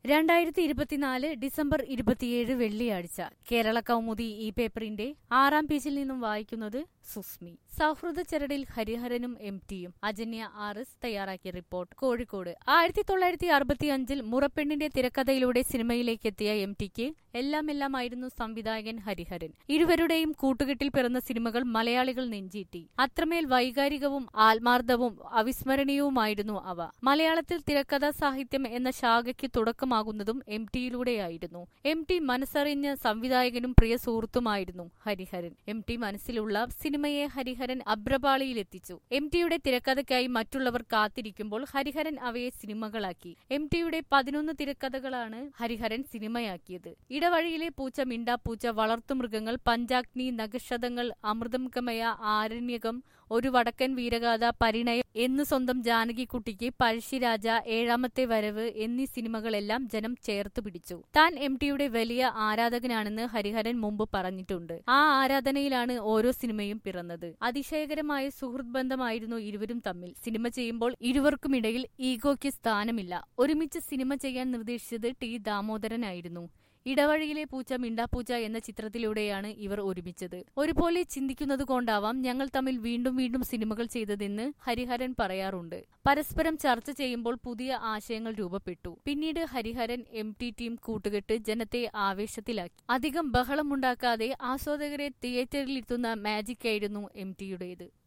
രണ്ടായിരത്തി ഇരുപത്തിനാല് ഡിസംബർ ഇരുപത്തിയേഴ് വെള്ളിയാഴ്ച കേരള കൗമുദി ഈ പേപ്പറിന്റെ ആറാം പേജിൽ നിന്നും വായിക്കുന്നത് സുസ്മി സൗഹൃദ ചരടിൽ ഹരിഹരനും എം ടിയും അജന്യ ആർ എസ് തയ്യാറാക്കിയ റിപ്പോർട്ട് കോഴിക്കോട് ആയിരത്തി തൊള്ളായിരത്തി അറുപത്തി അഞ്ചിൽ മുറപ്പെണ്ണിന്റെ തിരക്കഥയിലൂടെ സിനിമയിലേക്ക് എത്തിയ എം ടിക്ക് എല്ലാം എല്ലാമായിരുന്നു സംവിധായകൻ ഹരിഹരൻ ഇരുവരുടെയും കൂട്ടുകെട്ടിൽ പിറന്ന സിനിമകൾ മലയാളികൾ നെഞ്ചീറ്റി അത്രമേൽ വൈകാരികവും ആത്മാർത്ഥവും അവിസ്മരണീയവുമായിരുന്നു അവ മലയാളത്തിൽ തിരക്കഥാ സാഹിത്യം എന്ന ശാഖയ്ക്ക് തുടക്കമാകുന്നതും എം ടിയിലൂടെയായിരുന്നു എം ടി മനസ്സറിഞ്ഞ സംവിധായകനും പ്രിയ സുഹൃത്തുമായിരുന്നു ഹരിഹരൻ എം ടി മനസ്സിലുള്ള സിനിമയെ ഹരിഹരൻ അബ്രപാളിയിലെത്തിച്ചു എം ടിയുടെ തിരക്കഥയ്ക്കായി മറ്റുള്ളവർ കാത്തിരിക്കുമ്പോൾ ഹരിഹരൻ അവയെ സിനിമകളാക്കി എം ടിയുടെ പതിനൊന്ന് തിരക്കഥകളാണ് ഹരിഹരൻ സിനിമയാക്കിയത് ഇടവഴിയിലെ പൂച്ച മിണ്ടാപ്പൂച്ച വളർത്തുമൃഗങ്ങൾ പഞ്ചാഗ്നി നഗശതങ്ങൾ അമൃതംകമയ ആരണ്യകം ഒരു വടക്കൻ വീരഗാഥ പരിണയം എന്ന് സ്വന്തം ജാനകിക്കുട്ടിക്ക് പഴശ്ശിരാജ ഏഴാമത്തെ വരവ് എന്നീ സിനിമകളെല്ലാം ജനം ചേർത്ത് പിടിച്ചു താൻ എം ടിയുടെ വലിയ ആരാധകനാണെന്ന് ഹരിഹരൻ മുമ്പ് പറഞ്ഞിട്ടുണ്ട് ആ ആരാധനയിലാണ് ഓരോ സിനിമയും പിറന്നത് അതിശയകരമായ സുഹൃത്ത് ബന്ധമായിരുന്നു ഇരുവരും തമ്മിൽ സിനിമ ചെയ്യുമ്പോൾ ഇരുവർക്കുമിടയിൽ ഈഗോയ്ക്ക് സ്ഥാനമില്ല ഒരുമിച്ച് സിനിമ ചെയ്യാൻ നിർദ്ദേശിച്ചത് ടി ദാമോദരനായിരുന്നു ഇടവഴിയിലെ പൂച്ച മിണ്ടാപ്പൂച്ച എന്ന ചിത്രത്തിലൂടെയാണ് ഇവർ ഒരുമിച്ചത് ഒരുപോലെ ചിന്തിക്കുന്നത് കൊണ്ടാവാം ഞങ്ങൾ തമ്മിൽ വീണ്ടും വീണ്ടും സിനിമകൾ ചെയ്തതെന്ന് ഹരിഹരൻ പറയാറുണ്ട് പരസ്പരം ചർച്ച ചെയ്യുമ്പോൾ പുതിയ ആശയങ്ങൾ രൂപപ്പെട്ടു പിന്നീട് ഹരിഹരൻ എം ടി ടീം കൂട്ടുകെട്ട് ജനത്തെ ആവേശത്തിലാക്കി അധികം ബഹളമുണ്ടാക്കാതെ ആസ്വാദകരെ തിയേറ്ററിലിരുത്തുന്ന മാജിക്കായിരുന്നു എം ടിയുടേത്